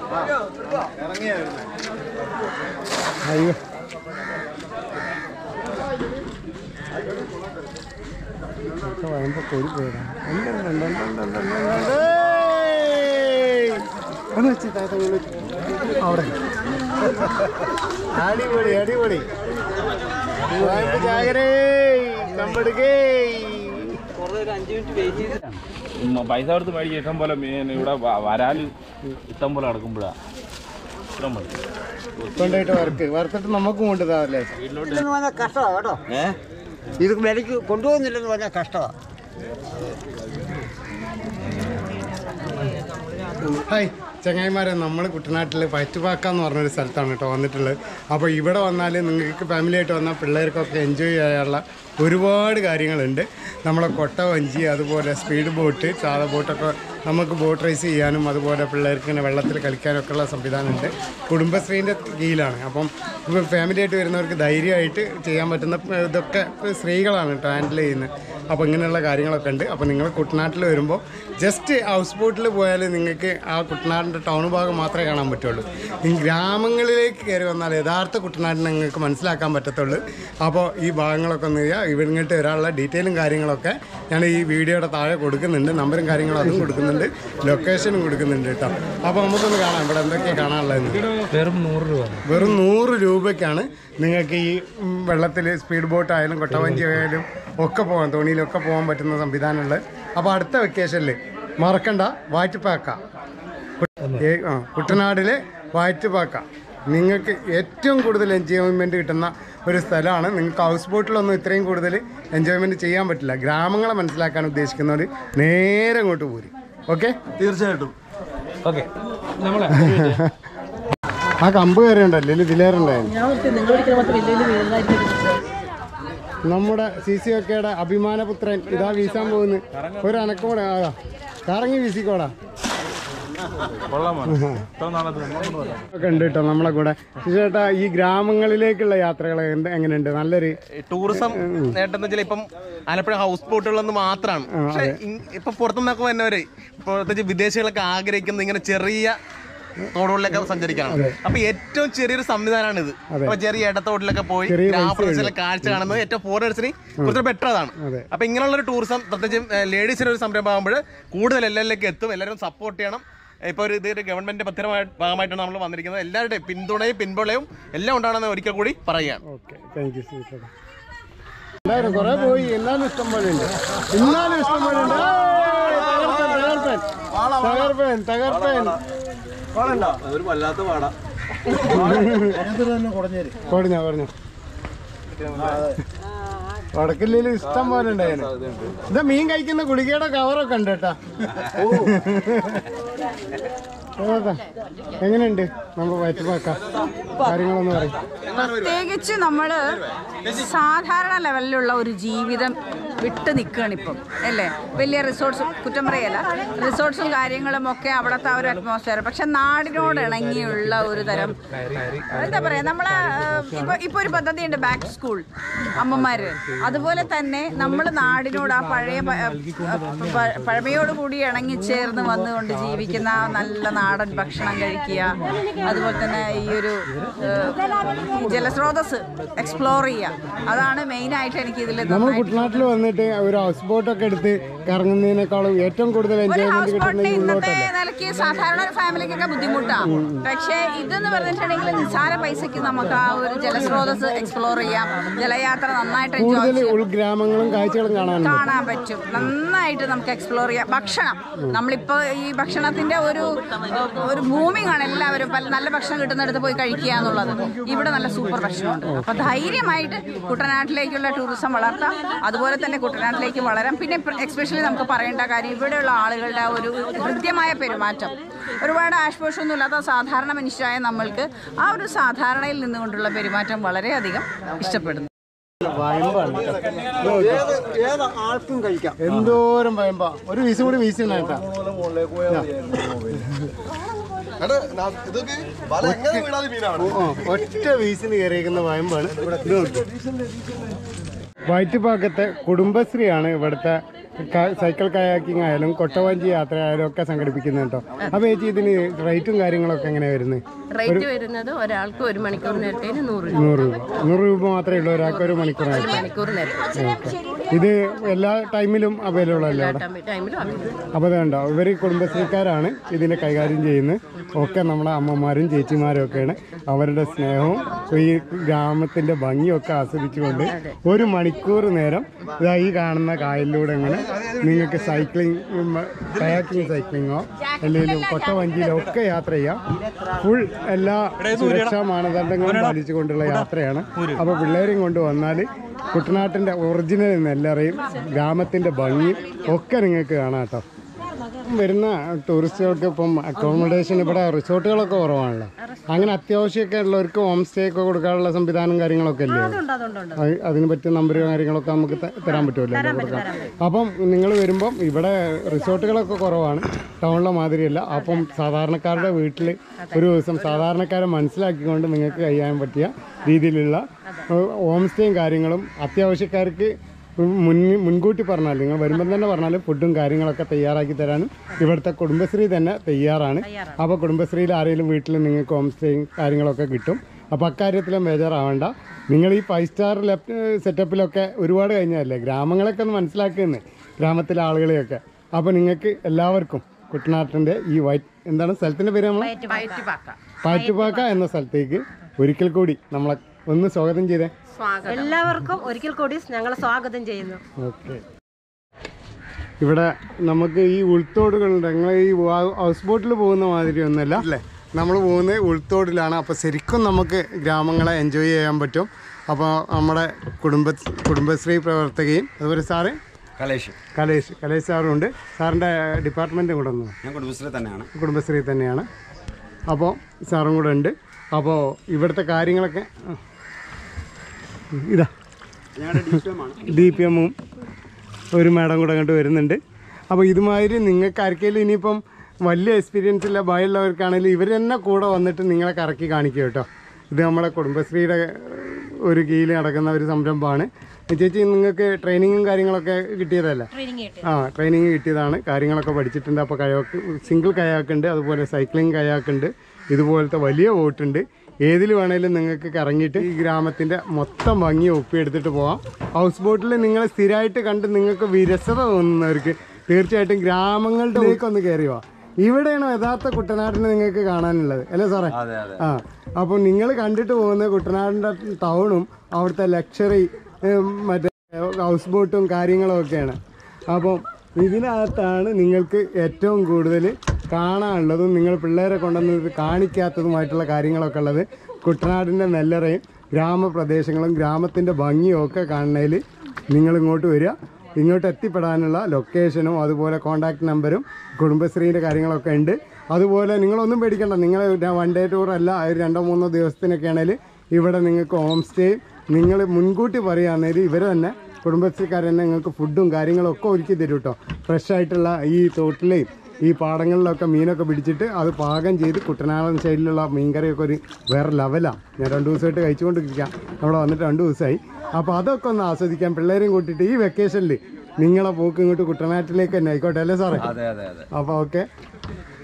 അയ്യോ ഒക്കെ വരുമ്പോ കൊടി പോയതാ ഉണ്ട്, ഉണ്ട്, ഉണ്ട്, ഉണ്ട്, ഉണ്ട്, ഉണ്ട്, ഉണ്ട്, ഉണ്ട്. ഏയ്! ഒന്ന് വെച്ച് താത്ത ഒന്ന് വെച്ച്. അവിടെ അടിപൊളി അടിപൊളി വായ്പ ജാഗരേ കമ്പെടുക്കേ ഉം, പൈസ കൊടുത്ത് മേടിക്കും ഇഷ്ടം പോലെ മീൻ ഇവിടെ വ- വരാല് ഇഷ്ടം പോലെ കിടക്കുമ്പോഴാ ഇഷ്ടം പോലെ കൊണ്ടുപോയിട്ട് വർക്ക് വറുത്തിട്ട് നമുക്കും കൊണ്ടുതാവല്ലേ എന്ന് പറഞ്ഞാൽ കഷ്ടമാണ് കേട്ടോ ഇത് വിലയ്ക്ക് കൊണ്ടുപോകുന്നില്ലെന്ന് പറഞ്ഞാൽ കഷ്ടമാണ് ഹായ് ചങ്ങായിമാരെ നമ്മൾ കുട്ടനാട്ടിൽ പയറ്റുപാക്ക എന്ന് പറഞ്ഞൊരു സ്ഥലത്താണ് കേട്ടോ വന്നിട്ടുള്ളത് അപ്പോൾ ഇവിടെ വന്നാൽ നിങ്ങൾക്ക് ഫാമിലി ആയിട്ട് വന്നാൽ പിള്ളേർക്കൊക്കെ എൻജോയ് ചെയ്യാനുള്ള ഒരുപാട് കാര്യങ്ങളുണ്ട് നമ്മളെ കൊട്ട വഞ്ചി അതുപോലെ സ്പീഡ് ബോട്ട് സാധാ ബോട്ടൊക്കെ നമുക്ക് ബോട്ട് റേസ് ചെയ്യാനും അതുപോലെ പിള്ളേർക്ക് ഇങ്ങനെ വെള്ളത്തിൽ കളിക്കാനൊക്കെ ഉള്ള സംവിധാനമുണ്ട് കുടുംബശ്രീൻ്റെ കീഴിലാണ് അപ്പം ഇപ്പോൾ ഫാമിലി ആയിട്ട് വരുന്നവർക്ക് ധൈര്യമായിട്ട് ചെയ്യാൻ പറ്റുന്ന ഇതൊക്കെ സ്ത്രീകളാണ് കേട്ടോ ഹാൻഡിൽ ചെയ്യുന്നത് അപ്പോൾ ഇങ്ങനെയുള്ള കാര്യങ്ങളൊക്കെ ഉണ്ട് അപ്പോൾ നിങ്ങൾ കുട്ടനാട്ടിൽ വരുമ്പോൾ ജസ്റ്റ് ഹൗസ് ബോട്ടിൽ പോയാൽ നിങ്ങൾക്ക് ആ കുട്ടനാടിൻ്റെ ടൗൺ ഭാഗം മാത്രമേ കാണാൻ പറ്റുള്ളൂ ഈ ഗ്രാമങ്ങളിലേക്ക് കയറി വന്നാൽ യഥാർത്ഥ കുട്ടനാടിനെ നിങ്ങൾക്ക് മനസ്സിലാക്കാൻ പറ്റത്തുള്ളൂ അപ്പോൾ ഈ ഭാഗങ്ങളൊക്കെ ഒന്ന് ചെയ്യുക ഇവിടെ ഇങ്ങോട്ട് വരാനുള്ള ഡീറ്റെയിലും കാര്യങ്ങളൊക്കെ ഞാൻ ഈ വീഡിയോയുടെ താഴെ കൊടുക്കുന്നുണ്ട് നമ്പറും കാര്യങ്ങളും അതും കൊടുക്കുന്നുണ്ട് ലൊക്കേഷനും കൊടുക്കുന്നുണ്ട് കേട്ടോ അപ്പോൾ നമുക്കൊന്ന് കാണാം ഇവിടെ എന്തൊക്കെയാണ് കാണാനുള്ളതെന്ന് വെറും നൂറ് രൂപ വെറും നൂറ് രൂപയ്ക്കാണ് നിങ്ങൾക്ക് ഈ വെള്ളത്തിൽ സ്പീഡ് ബോട്ട് ആയാലും കൊട്ടവഞ്ചി ആയാലും ഒക്കെ പോകാൻ തോണിയിലൊക്കെ പോകാൻ പറ്റുന്ന സംവിധാനമുള്ളത് അപ്പോൾ അടുത്ത വെക്കേഷനിൽ മറക്കണ്ട വാറ്റുപാക്ക ഏ- ആ, കുട്ടനാടിലെ വാറ്റുപാക്ക നിങ്ങൾക്ക് ഏറ്റവും കൂടുതൽ എൻജോയ്മെൻറ്റ് കിട്ടുന്ന ഒരു സ്ഥലമാണ് നിങ്ങൾക്ക് ഹൗസ് ബോട്ടിലൊന്നും ഇത്രയും കൂടുതൽ എൻജോയ്മെൻറ്റ് ചെയ്യാൻ പറ്റില്ല ഗ്രാമങ്ങളെ മനസ്സിലാക്കാൻ ഉദ്ദേശിക്കുന്നവർ നേരെ അങ്ങോട്ട് പോരും ഓക്കെ തീർച്ചയായിട്ടും ഓക്കെ നമ്മളെ ആ കമ്പ് കയറി ഉണ്ടല്ലോ ഇതിലേറുണ്ടായിരുന്നു നമ്മുടെ സി സി ഒക്കെയുടെ അഭിമാനപുത്രൻ ഇതാ വീശാൻ പോകുന്നു ഒരു അനക്കോടെ ആകാ കറങ്ങി വീശിക്കോടാ കൊള്ളാമോ ഇത്ര നാളത്തെ ഒക്കെ ഉണ്ട് കേട്ടോ നമ്മളെ കൂടെ ചേട്ടാ ഈ ഗ്രാമങ്ങളിലേക്കുള്ള യാത്രകൾ എന്ത് എങ്ങനെയുണ്ട് നല്ലൊരു ടൂറിസം നേട്ടം വെച്ചാൽ ഇപ്പം ആലപ്പുഴ ഹൗസ് ബോട്ടുകളെന്ന് മാത്രമാണ് പക്ഷെ ഇ- ഇപ്പൊ പുറത്തുനിന്നൊക്കെ വന്നവര് പ്രത്യേകിച്ച് വിദേശികളൊക്കെ ആഗ്രഹിക്കുന്ന ഇങ്ങനെ ചെറിയ തോടുകളിലൊക്കെ സഞ്ചരിക്കാനാണ് അപ്പൊ ഏറ്റവും ചെറിയൊരു സംവിധാനമാണ് ഇത് അപ്പൊ ചെറിയ ഇടത്തോട്ടിലൊക്കെ പോയി ചെറിയ ഗ്രാമപ്രദേശത്തിലെ കാഴ്ച കാണുന്നത് ഏറ്റവും ഫോറിനേഴ്സിന് കുറച്ച് ബെറ്റർ അതാണ് അതെ. അപ്പൊ ഇങ്ങനെയുള്ള ഒരു ടൂറിസം പ്രത്യേകിച്ചും ലേഡീസിന്റെ ഒരു സംരംഭം ആകുമ്പോൾ കൂടുതൽ എല്ലാവരിലേക്ക് എത്തും എല്ലാവരും സപ്പോർട്ട് ചെയ്യണം ഇപ്പൊ ഒരു ഇത് ഒരു ഗവൺമെന്റ് പത്രമായ ഭാഗമായിട്ടാണ് നമ്മൾ വന്നിരിക്കുന്നത് എല്ലാവരുടെയും പിന്തുണയും പിൻബലവും എല്ലാം ഉണ്ടാണെന്ന് ഒരിക്കൽ കൂടി പറയുകയാണ് ഓക്കെ താങ്ക് യു ചേട്ടാ എല്ലാവരും കുറെ പോയി എന്നാലും ഇഷ്ടം പോലെ ഉണ്ട് എന്നാലും ഇഷ്ടം പോലെ ഉണ്ട് ഏയ്, തകർപ്പൻ തകർപ്പൻ തകർപ്പൻ ഒരു വല്ലാത്ത പാടാ പറഞ്ഞോ പറഞ്ഞോ വടക്കില്ലേലും ഇഷ്ടം പോലെ ഉണ്ടായിരുന്നു ഇതാ മീൻ കഴിക്കുന്ന ഗുളികയുടെ കവറൊക്കെ ഉണ്ട് കേട്ടാ ഏതാ? എങ്ങനെയുണ്ട് നമ്മൾ വയറ്റുപാക്ക കാര്യങ്ങളൊന്ന് പറയും പ്രത്യേകിച്ച് നമ്മൾ സാധാരണ ലെവലിലുള്ള ഒരു ജീവിതം വിട്ട് നിൽക്കുകയാണ് ഇപ്പം അല്ലേ വലിയ റിസോർട്ട്സ് കുറ്റം പറയല്ല റിസോർട്ട്സും കാര്യങ്ങളും ഒക്കെ അവിടുത്തെ ആ ഒരു അറ്റ്മോസ്ഫിയർ പക്ഷെ നാടിനോട് ഇണങ്ങിയുള്ള ഒരു തരം എന്താ പറയാ നമ്മളെ ഇപ്പൊ ഇപ്പൊ ഒരു പദ്ധതിയുണ്ട് ബാക്ക് സ്കൂൾ അമ്മമാര് അതുപോലെ തന്നെ നമ്മൾ നാടിനോട് ആ പഴയ പ- പ- പഴമയോടുകൂടി ഇണങ്ങിച്ചേർന്ന് വന്നുകൊണ്ട് ജീവിക്കുന്ന ആ നല്ല നാടൻ ഭക്ഷണം കഴിക്കുക അതുപോലെ തന്നെ ഈ ഒരു ഏഹ്, ഈ ജലസ്രോതസ് എക്സ്പ്ലോർ ചെയ്യുക അതാണ് മെയിനായിട്ട് എനിക്ക് ഇതിൽ നമ്മൾ കുട്ടനാട്ടിൽ വന്നിട്ട് ഒരു ഹൗസ് ബോട്ടൊക്കെ എടുത്ത് കറങ്ങുന്നതിനേക്കാളും ഏറ്റവും കൂടുതൽ ഒരു എൻജോയ്മെന്റ് ഹൗസ് ബോട്ടിന് കിട്ടുന്നത് ഇന്നത്തെ ഉള്ളോട്ടല്ലേ നിലയ്ക്ക് സാധാരണ ഒരു ഫാമിലിക്കൊക്കെ ബുദ്ധിമുട്ടാണ് പക്ഷേ ഇതെന്ന് പറഞ്ഞിട്ടുണ്ടെങ്കിൽ നിസ്സാര പൈസക്ക് നമുക്ക് ആ ഒരു ജലസ്രോതസ് എക്സ്പ്ലോർ ചെയ്യാം ജലയാത്ര നന്നായിട്ട് എൻജോയ് കൂടുതൽ ചെയ്യാം ഉൾഗ്രാമങ്ങളും കാഴ്ചകളും കാണാനുണ്ട് കാണാൻ പറ്റും നന്നായിട്ട് നമുക്ക് എക്സ്പ്ലോർ ചെയ്യാം ഭക്ഷണം നമ്മളിപ്പോൾ ഈ ഭക്ഷണത്തിന്റെ ഒരു ഒരു ബൂമിംഗ് ആണ് എല്ലാവരും പല നല്ല ഭക്ഷണം കിട്ടുന്നിടത്ത് പോയി കഴിക്കുക എന്നുള്ളത് ഇവിടെ നല്ല സൂപ്പർ ഭക്ഷണമുണ്ട് അപ്പൊ ധൈര്യമായിട്ട് കുട്ടനാട്ടിലേക്കുള്ള ടൂറിസം വളർത്താം അതുപോലെ തന്നെ കുട്ടനാട്ടിലേക്ക് വളരാം പിന്നെ എക്സ്പെഷ്യലി നമുക്ക് പറയേണ്ട കാര്യം ഇവിടെയുള്ള ആളുകളുടെ ആ ഒരു ഹൃദ്യമായ പെരുമാറ്റം ഒരുപാട് ആശ്വാസമൊന്നും ഇല്ലാത്ത സാധാരണ മനുഷ്യരായ നമ്മൾക്ക് ആ ഒരു സാധാരണയിൽ നിന്നുകൊണ്ടുള്ള പെരുമാറ്റം വളരെയധികം ഇഷ്ടപ്പെടുന്നു വയമ്പാണ് ഏത് ആൾക്കും കഴിക്കാം എന്തോരം വയമ്പാ ഒരു വീസ് കൂടി വീസിണ്ടായിട്ടാ ഒറ്റ വീസിന് കയറിയിരിക്കുന്ന വയമ്പാണ് ഇത് നോക്ക്. വയറ്റുപാക്കത്തെ കുടുംബശ്രീയാണ് ഇവിടുത്തെ ക- സൈക്കിൾ കയാക്കിംഗ് ആയാലും കൊട്ടവഞ്ചി യാത്ര ആയാലും ഒക്കെ സംഘടിപ്പിക്കുന്നുണ്ടോ അപ്പോൾ ചേച്ചി ഇതിന് റേറ്റും കാര്യങ്ങളൊക്കെ എങ്ങനെയാണ് വരുന്നത് റേറ്റ് വരുന്നത് ഒരാൾക്ക് ഒരു മണിക്കൂർ നേരത്തേന് നൂറ് രൂപ നൂറ് രൂപ നൂറ് രൂപ മാത്രമേ ഉള്ളൂ ഒരാൾക്ക് ഒരു മണിക്കൂറായിട്ട് മണിക്കൂർ നേരത്തെ ഇത് എല്ലാ ടൈമിലും അവൈലബിൾ അല്ലേ അവിടെ ടൈമിലും അവൈലബിൾ അപ്പോൾ അതുണ്ടോ ഇവർ കുടുംബശ്രീക്കാരാണ് ഇതിനെ കൈകാര്യം ചെയ്യുന്നത് ഒക്കെ നമ്മുടെ അമ്മമാരും ചേച്ചിമാരും ഒക്കെയാണ് അവരുടെ സ്നേഹവും ഈ ഗ്രാമത്തിന്റെ ഭംഗിയൊക്കെ ആസ്വദിച്ചുകൊണ്ട് ഒരു മണിക്കൂർ നേരം ഇതാ ഈ കാണുന്ന കായലിലൂടെ ഇങ്ങനെ നിങ്ങൾക്ക് സൈക്ലിംഗ് കയാക്കിംഗ് സൈക്ലിങ്ങോ അല്ലെങ്കിൽ കൊട്ടവഞ്ചിയിലോ ഒക്കെ യാത്ര ചെയ്യാം ഫുൾ എല്ലാ സുരക്ഷാ മാനദണ്ഡങ്ങളും പാലിച്ചുകൊണ്ടുള്ള യാത്രയാണ് അപ്പോൾ പിള്ളേരെയും കൊണ്ട് വന്നാൽ കുട്ടനാട്ടിൻ്റെ ഒറിജിനൽ നെല്ലറയും ഗ്രാമത്തിൻ്റെ ഭംഗിയും ഒക്കെ നിങ്ങൾക്ക് കാണാം കേട്ടോ വരുന്ന ടൂറിസ്റ്റുകൾക്ക് ഇപ്പം അക്കോമഡേഷൻ ഇവിടെ റിസോർട്ടുകളൊക്കെ കുറവാണല്ലോ അങ്ങനെ അത്യാവശ്യമൊക്കെ ഉള്ളവർക്ക് ഹോം സ്റ്റേ ഒക്കെ കൊടുക്കാനുള്ള സംവിധാനം കാര്യങ്ങളൊക്കെ അല്ലേ അത് അതിന് പറ്റിയ നമ്പർ കാര്യങ്ങളൊക്കെ നമുക്ക് ത- തരാൻ പറ്റുമല്ലോ അല്ലേ കൊടുക്കാം അപ്പം നിങ്ങൾ വരുമ്പം ഇവിടെ റിസോർട്ടുകളൊക്കെ കുറവാണ് ടൗണിലെ മാതിരിയല്ല അപ്പം സാധാരണക്കാരുടെ വീട്ടിൽ ഒരു ദിവസം സാധാരണക്കാരെ മനസ്സിലാക്കിക്കൊണ്ട് നിങ്ങൾക്ക് കഴിയാൻ പറ്റിയ രീതിയിലുള്ള ഹോം സ്റ്റേയും കാര്യങ്ങളും അത്യാവശ്യക്കാർക്ക് മുൻ മുൻകൂട്ടി പറഞ്ഞാൽ നിങ്ങൾ വരുമ്പം തന്നെ പറഞ്ഞാൽ ഫുഡും കാര്യങ്ങളൊക്കെ തയ്യാറാക്കി തരാനും ഇവിടുത്തെ കുടുംബശ്രീ തന്നെ തയ്യാറാണ് അപ്പോൾ കുടുംബശ്രീയിൽ ആരെങ്കിലും വീട്ടിൽ നിങ്ങൾക്ക് ഹോം സ്റ്റേയും കാര്യങ്ങളൊക്കെ കിട്ടും അപ്പോൾ അക്കാര്യത്തിലും ബേജാറാവണ്ട നിങ്ങൾ ഈ ഫൈവ് സ്റ്റാർ ലെഫ്റ്റ് സെറ്റപ്പിലൊക്കെ ഒരുപാട് കഴിഞ്ഞതല്ലേ ഗ്രാമങ്ങളൊക്കെ ഒന്ന് മനസ്സിലാക്കുന്നത് ഗ്രാമത്തിലെ ആളുകളെയൊക്കെ അപ്പോൾ നിങ്ങൾക്ക് എല്ലാവർക്കും കുട്ടനാട്ടിൻ്റെ ഈ വൈറ്റ് എന്താണ് സ്ഥലത്തിൻ്റെ പേര് നമ്മൾ പാറ്റുപാക്ക എന്ന സ്ഥലത്തേക്ക് ഒരിക്കൽ കൂടി നമ്മളെ ഒന്ന് സ്വാഗതം ചെയ്തേ എല്ലാവർക്കും ഒരിക്കൽ കൂടി ഞങ്ങൾ സ്വാഗതം ചെയ്യുന്നു ഓക്കെ ഇവിടെ നമുക്ക് ഈ ഉൾത്തോടുകളുണ്ട് ഞങ്ങൾ ഈ വാ- ഹൗസ് ബോട്ടിൽ പോകുന്ന മാതിരി ഒന്നുമല്ല അല്ലേ നമ്മൾ പോകുന്നത് ഉൾത്തോടിലാണ് അപ്പോൾ ശരിക്കും നമുക്ക് ഗ്രാമങ്ങളെ എൻജോയ് ചെയ്യാൻ പറ്റും അപ്പോൾ നമ്മുടെ കുടുംബ കുടുംബശ്രീ പ്രവർത്തകയും അതുപോലെ സാറ് കലേഷ് കലേഷ് കലേഷ് സാറും ഉണ്ട് സാറിൻ്റെ ഡിപ്പാർട്ട്മെൻറ്റ് കൂടെ ഒന്ന് ഞാൻ കുടുംബശ്രീ തന്നെയാണ് കുടുംബശ്രീ തന്നെയാണ് അപ്പോൾ സാറും കൂടെ ഉണ്ട് അപ്പോൾ ഇവിടുത്തെ കാര്യങ്ങളൊക്കെ ആ. ഇതാ ഞങ്ങളുടെ ഡിസ്റ്റോമാണ് ഡി പി എമ്മും ഒരു മാഡം കൂടെ അങ്ങോട്ട് വരുന്നുണ്ട് അപ്പോൾ ഇതുമാതിരി നിങ്ങൾക്ക് ആർക്കെങ്കിലും ഇനിയിപ്പം വലിയ എക്സ്പീരിയൻസ് ഇല്ല ഭയമുള്ളവർക്കാണെങ്കിലും ഇവർ തന്നെ കൂടെ വന്നിട്ട് നിങ്ങളെ കറക്കി കാണിക്കും കേട്ടോ ഇത് നമ്മുടെ കുടുംബശ്രീയുടെ ഒരു കീഴിൽ നടക്കുന്ന ഒരു സംരംഭമാണ് ചേച്ചി നിങ്ങൾക്ക് ട്രെയിനിങ്ങും കാര്യങ്ങളൊക്കെ കിട്ടിയതല്ലേ ആ ട്രെയിനിങ് കിട്ടിയതാണ് കാര്യങ്ങളൊക്കെ പഠിച്ചിട്ടുണ്ട് അപ്പോൾ കയാക്ക് സിംഗിൾ കയാക്കുണ്ട് അതുപോലെ സൈക്ലിംഗ് കയാക്കുണ്ട് ഇതുപോലത്തെ വലിയ ബോട്ടുണ്ട് ഏതിൽ വേണേലും നിങ്ങൾക്ക് കറങ്ങിയിട്ട് ഈ ഗ്രാമത്തിൻ്റെ മൊത്തം ഭംഗി ഒപ്പിയെടുത്തിട്ട് പോവാം ഹൗസ് ബോട്ടിൽ നിങ്ങൾ സ്ഥിരമായിട്ട് കണ്ട് നിങ്ങൾക്ക് വിരസത തോന്നുന്നവർക്ക് തീർച്ചയായിട്ടും ഗ്രാമങ്ങളുടെ ഒന്ന് കയറി വാ ഇവിടെയാണ് യഥാർത്ഥ കുട്ടനാടിനെ നിങ്ങൾക്ക് കാണാനുള്ളത് അല്ലേ സാറേ അതെ അതെ ആ അപ്പോൾ നിങ്ങൾ കണ്ടിട്ട് പോകുന്ന കുട്ടനാടിൻ്റെ ടൗണും അവിടുത്തെ ലക്ഷറി മറ്റേ ഹൗസ് ബോട്ടും കാര്യങ്ങളും ഒക്കെയാണ് അപ്പം ഇതിനകത്താണ് നിങ്ങൾക്ക് ഏറ്റവും കൂടുതൽ കാണാനുള്ളതും നിങ്ങൾ പിള്ളേരെ കൊണ്ടുവന്ന് കാണിക്കാത്തതുമായിട്ടുള്ള കാര്യങ്ങളൊക്കെ ഉള്ളത് കുട്ടനാടിൻ്റെ നെല്ലറയും ഗ്രാമപ്രദേശങ്ങളും ഗ്രാമത്തിൻ്റെ ഭംഗിയും ഒക്കെ കാണുന്നതിൽ നിങ്ങൾ ഇങ്ങോട്ട് വരിക ഇങ്ങോട്ട് എത്തിപ്പെടാനുള്ള ലൊക്കേഷനും അതുപോലെ കോൺടാക്ട് നമ്പരും കുടുംബശ്രീൻ്റെ കാര്യങ്ങളൊക്കെ ഉണ്ട് അതുപോലെ നിങ്ങളൊന്നും പേടിക്കണ്ട നിങ്ങൾ വൺ ഡേ ടൂർ അല്ല ഒരു രണ്ടോ മൂന്നോ ദിവസത്തിനൊക്കെ ആണെങ്കിൽ ഇവിടെ നിങ്ങൾക്ക് ഹോം സ്റ്റേയും നിങ്ങൾ മുൻകൂട്ടി പറയുകയാണെങ്കിൽ ഇവർ തന്നെ കുടുംബശ്രീക്കാർ തന്നെ നിങ്ങൾക്ക് ഫുഡും കാര്യങ്ങളും ഒക്കെ ഒരുക്കി തരും കേട്ടോ ഫ്രഷ് ആയിട്ടുള്ള ഈ തോട്ടിലെയും ഈ പാടങ്ങളിലൊക്കെ മീനൊക്കെ പിടിച്ചിട്ട് അത് പാകം ചെയ്ത് കുട്ടനാടൻ സൈഡിലുള്ള മീൻകറിയൊക്കെ ഒരു വേറെ ലെവലാണ് ഞാൻ രണ്ട് ദിവസമായിട്ട് കഴിച്ചുകൊണ്ടിരിക്കാം അവിടെ വന്നിട്ട് രണ്ട് ദിവസമായി അപ്പോൾ അതൊക്കെ ഒന്ന് ആസ്വദിക്കാൻ പിള്ളേരെയും കൂട്ടിയിട്ട് ഈ വെക്കേഷനിൽ നിങ്ങളെ പോക്ക് ഇങ്ങോട്ട് കുട്ടനാട്ടിലേക്ക് തന്നെ ആയിക്കോട്ടെ അല്ലേ സാറേ അതെ അതെ അതെ അപ്പോൾ ഓക്കെ